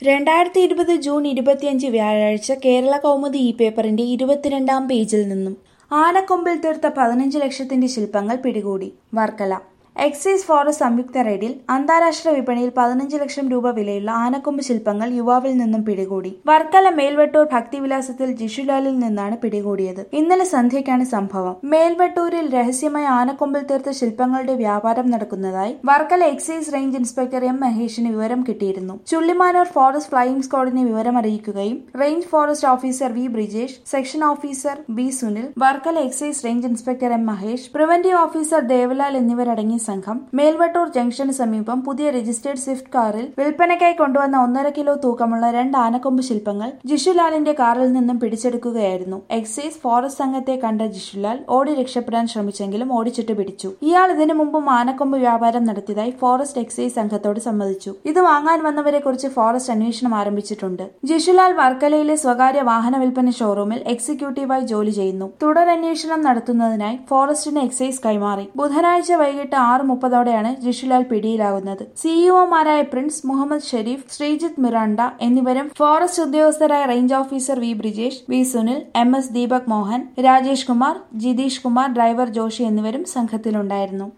രണ്ടായിരത്തി ഇരുപത് ജൂൺ ഇരുപത്തിയഞ്ച് വ്യാഴാഴ്ച കേരള കൗമുദി ഈ പേപ്പറിന്റെ ഇരുപത്തിരണ്ടാം പേജിൽ നിന്നും ആനക്കൊമ്പിൽ തീർത്ത പതിനഞ്ച് ലക്ഷത്തിന്റെ ശില്പങ്ങൾ പിടികൂടി വർക്കല എക്സൈസ് ഫോറസ്റ്റ് സംയുക്ത റെയ്ഡിൽ അന്താരാഷ്ട്ര വിപണിയിൽ പതിനഞ്ച് ലക്ഷം രൂപ വിലയുള്ള ആനക്കൊമ്പ് ശില്പങ്ങൾ യുവാവിൽ നിന്നും പിടികൂടി വർക്കല മേൽവെട്ടൂർ ഭക്തിവിലാസത്തിൽ ജിഷുലാലിൽ നിന്നാണ് പിടികൂടിയത് ഇന്നലെ സന്ധ്യയ്ക്കാണ് സംഭവം മേൽവെട്ടൂരിൽ രഹസ്യമായ ആനക്കൊമ്പിൽ തീർത്ത ശില്പങ്ങളുടെ വ്യാപാരം നടക്കുന്നതായി Varkala excise range inspector M മഹേഷിന് വിവരം കിട്ടിയിരുന്നു ചുള്ളിമാനൂർ ഫോറസ്റ്റ് ഫ്ലൈയിംഗ് സ്ക്വാഡിനെ വിവരം അറിയിക്കുകയും range forest officer V Brijesh section officer B Sunil Varkala excise range inspector M Mahesh preventive officer Devalal എന്നിവരടങ്ങിയ സംഘം മേൽവട്ടൂർ ജംഗ്ഷന് സമീപം പുതിയ രജിസ്റ്റേർഡ് സ്വിഫ്റ്റ് കാറിൽ വിൽപ്പനയ്ക്കായി കൊണ്ടുവന്ന ഒന്നര കിലോ തൂക്കമുള്ള രണ്ട് ആനക്കൊമ്പ് ശില്പങ്ങൾ ജിഷുലാലിന്റെ കാറിൽ നിന്നും പിടിച്ചെടുക്കുകയായിരുന്നു എക്സൈസ് ഫോറസ്റ്റ് സംഘത്തെ കണ്ട ജിഷുലാൽ ഓടി രക്ഷപ്പെടാൻ ശ്രമിച്ചെങ്കിലും ഓടിച്ചിട്ട് പിടിച്ചു ഇയാൾ ഇതിനു മുമ്പും ആനക്കൊമ്പ് വ്യാപാരം നടത്തിയതായി ഫോറസ്റ്റ് എക്സൈസ് സംഘത്തോട് സമ്മതിച്ചു ഇത് വാങ്ങാൻ വന്നവരെ കുറിച്ച് ഫോറസ്റ്റ് അന്വേഷണം ആരംഭിച്ചിട്ടുണ്ട് ജിഷുലാൽ വർക്കലയിലെ സ്വകാര്യ വാഹന വിൽപ്പന ഷോറൂമിൽ എക്സിക്യൂട്ടീവായി ജോലി ചെയ്യുന്നു തുടരന്വേഷണം നടത്തുന്നതിനായി ഫോറസ്റ്റിന് എക്സൈസ് കൈമാറി ബുധനാഴ്ച വൈകിട്ട് ആറ് മുപ്പതോടെയാണ് ജിഷുലാൽ പിടിയിലാകുന്നത് സിഇഒമാരായ പ്രിൻസ് മുഹമ്മദ് ഷെരീഫ് ശ്രീജിത്ത് മിറാണ്ട എന്നിവരും ഫോറസ്റ്റ് ഉദ്യോഗസ്ഥരായ range officer V Brijesh V Sunil M S Deepak Mohan Rajesh Kumar Jitheesh Kumar driver Joshi എന്നിവരും സംഘത്തിലുണ്ടായിരുന്നു